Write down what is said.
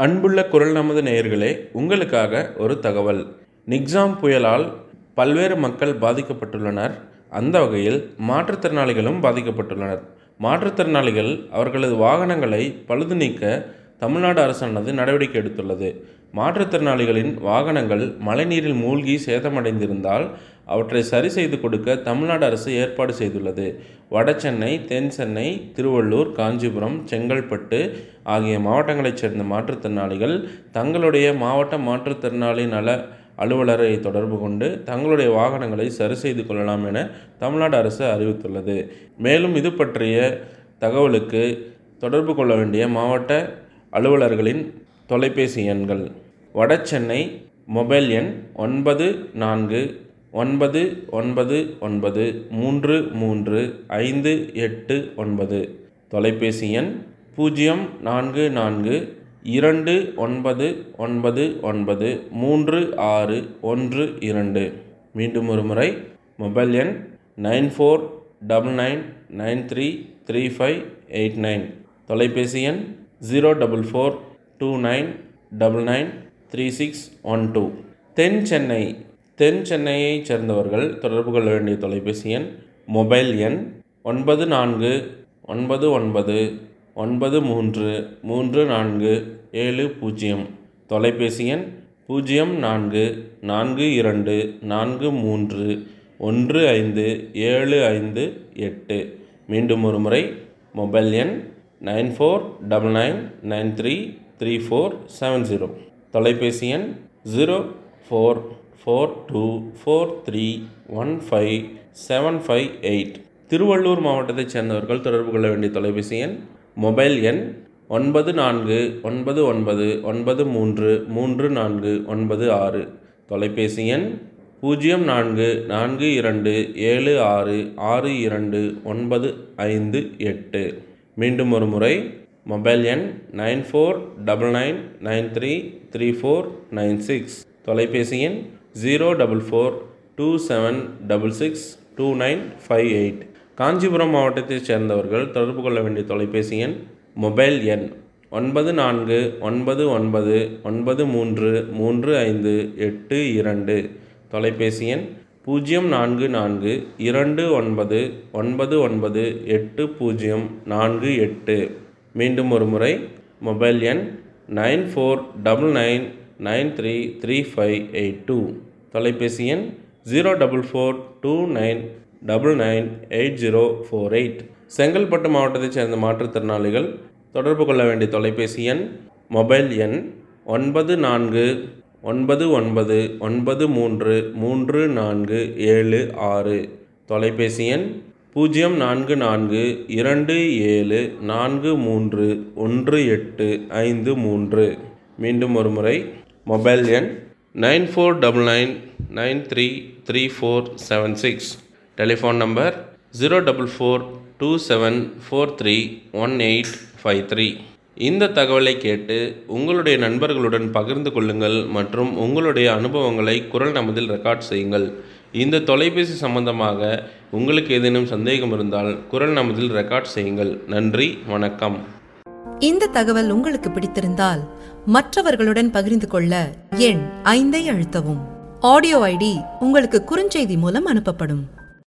அன்புள்ள குரல் நமது நேயர்களே உங்களுக்காக ஒரு தகவல் நிக்ஸாம் புயலால் பல்வேறு மக்கள் பாதிக்கப்பட்டுள்ளனர் அந்த வகையில் மாற்றுத்திறனாளிகளும் பாதிக்கப்பட்டுள்ளனர் மாற்றுத்திறனாளிகள் அவர்களது வாகனங்களை பழுது நீக்க தமிழ்நாடு அரசானது நடவடிக்கை எடுத்துள்ளது மாற்றுத்திறனாளிகளின் வாகனங்கள் மழைநீரில் மூழ்கி சேதமடைந்திருந்தால் அவற்றை சரி செய்து கொடுக்க தமிழ்நாடு அரசு ஏற்பாடு செய்துள்ளது வடசென்னை தென் சென்னை திருவள்ளூர் காஞ்சிபுரம் செங்கல்பட்டு ஆகிய மாவட்டங்களைச் சேர்ந்த மாற்றுத்திறனாளிகள் தங்களுடைய மாவட்ட மாற்றுத்திறனாளி நல அலுவலரை தொடர்பு கொண்டு தங்களுடைய வாகனங்களை சரி செய்து கொள்ளலாம் என தமிழ்நாடு அரசு அறிவித்துள்ளது மேலும் இது பற்றிய தகவலுக்கு தொடர்பு கொள்ள வேண்டிய மாவட்ட அலுவலர்களின் தொலைபேசி எண்கள் வடசென்னை மொபைல் எண் ஒன்பது நான்கு ஒன்பது ஒன்பது ஒன்பது மூன்று மூன்று ஐந்து எட்டு ஒன்பது தொலைபேசி எண் பூஜ்ஜியம் நான்கு நான்கு இரண்டு ஒன்பது ஒன்பது ஒன்பது மூன்று ஆறு ஒன்று இரண்டு மீண்டும் ஒரு முறை மொபைல் எண் nine four double nine nine three three five eight nine தொலைபேசி எண் zero double four two nine double nine three six one two தென் சென்னை தென் சென்னையைச் சேர்ந்தவர்கள் தொடர்பு கொள்ள வேண்டிய தொலைபேசி எண் மொபைல் எண் ஒன்பது நான்கு ஒன்பது ஒன்பது ஒன்பது மூன்று மூன்று நான்கு ஏழு பூஜ்ஜியம் தொலைபேசி எண் பூஜ்ஜியம் நான்கு நான்கு இரண்டு நான்கு மூன்று ஒன்று ஐந்து ஏழு ஐந்து எட்டு மீண்டும் ஒரு முறை மொபைல் எண் nine four double nine nine three three four seven zero தொலைபேசி எண் zero four four two four three one five seven five eight Tiruvallur மாவட்டத்தைச் சேர்ந்தவர்கள் தொடர்பு கொள்ள வேண்டிய தொலைபேசி எண் மொபைல் எண் ஒன்பது நான்கு ஒன்பது ஒன்பது ஒன்பது மூன்று மூன்று நான்கு ஒன்பது ஆறு தொலைபேசி எண் பூஜ்ஜியம் நான்கு நான்கு இரண்டு ஏழு ஆறு ஆறு இரண்டு ஒன்பது ஐந்து எட்டு மீண்டும் ஒரு முறை மொபைல் எண் nine four double nine nine three three four nine six தொலைபேசி எண் zero double four two seven double six two nine five eight Kanchipuram மாவட்டத்தைச் சேர்ந்தவர்கள் தொடர்பு கொள்ள வேண்டிய தொலைபேசி எண் மொபைல் எண் ஒன்பது நான்கு ஒன்பது ஒன்பது ஒன்பது மூன்று மூன்று ஐந்து எட்டு இரண்டு தொலைபேசி எண் பூஜ்ஜியம் நான்கு நான்கு இரண்டு ஒன்பது ஒன்பது ஒன்பது எட்டு பூஜ்ஜியம் நான்கு எட்டு மீண்டும் ஒரு முறை மொபைல் எண் nine four double nine nine three three five eight two தொலைபேசி எண் zero double four two nine double nine eight zero four eight Chengalpattu மாவட்டத்தைச் சேர்ந்த மாற்றுத்திறனாளிகள் தொடர்பு கொள்ள வேண்டிய தொலைபேசி எண் மொபைல் எண் ஒன்பது நான்கு ஒன்பது ஒன்பது ஒன்பது மூன்று மூன்று நான்கு ஏழு ஆறு தொலைபேசி எண் பூஜ்ஜியம் நான்கு நான்கு இரண்டு ஏழு நான்கு மூன்று ஒன்று எட்டு ஐந்து மூன்று மீண்டும் ஒரு முறை மொபைல் எண் nine four double nine nine three three four seven six telephone number zero double four two seven four three one eight five three இந்த தகவலை கேட்டு உங்களுடைய நண்பர்களுடன் பகிர்ந்து கொள்ளுங்கள் மற்றும் உங்களுடைய அனுபவங்களை குரல் நமதில் ரெக்கார்ட் செய்யுங்கள் இந்த தொலைபேசி சம்பந்தமாக உங்களுக்கு ஏதேனும் சந்தேகம் இருந்தால் குரல் நமதில் ரெக்கார்ட் செய்யுங்கள் நன்றி வணக்கம் இந்த தகவல் உங்களுக்கு பிடித்திருந்தால் மற்றவர்களுடன் பகிர்ந்து கொள்ள எண் ஐந்தை அழுத்தவும் ஆடியோ ஐடி உங்களுக்கு குறுஞ்செய்தி மூலம் அனுப்பப்படும்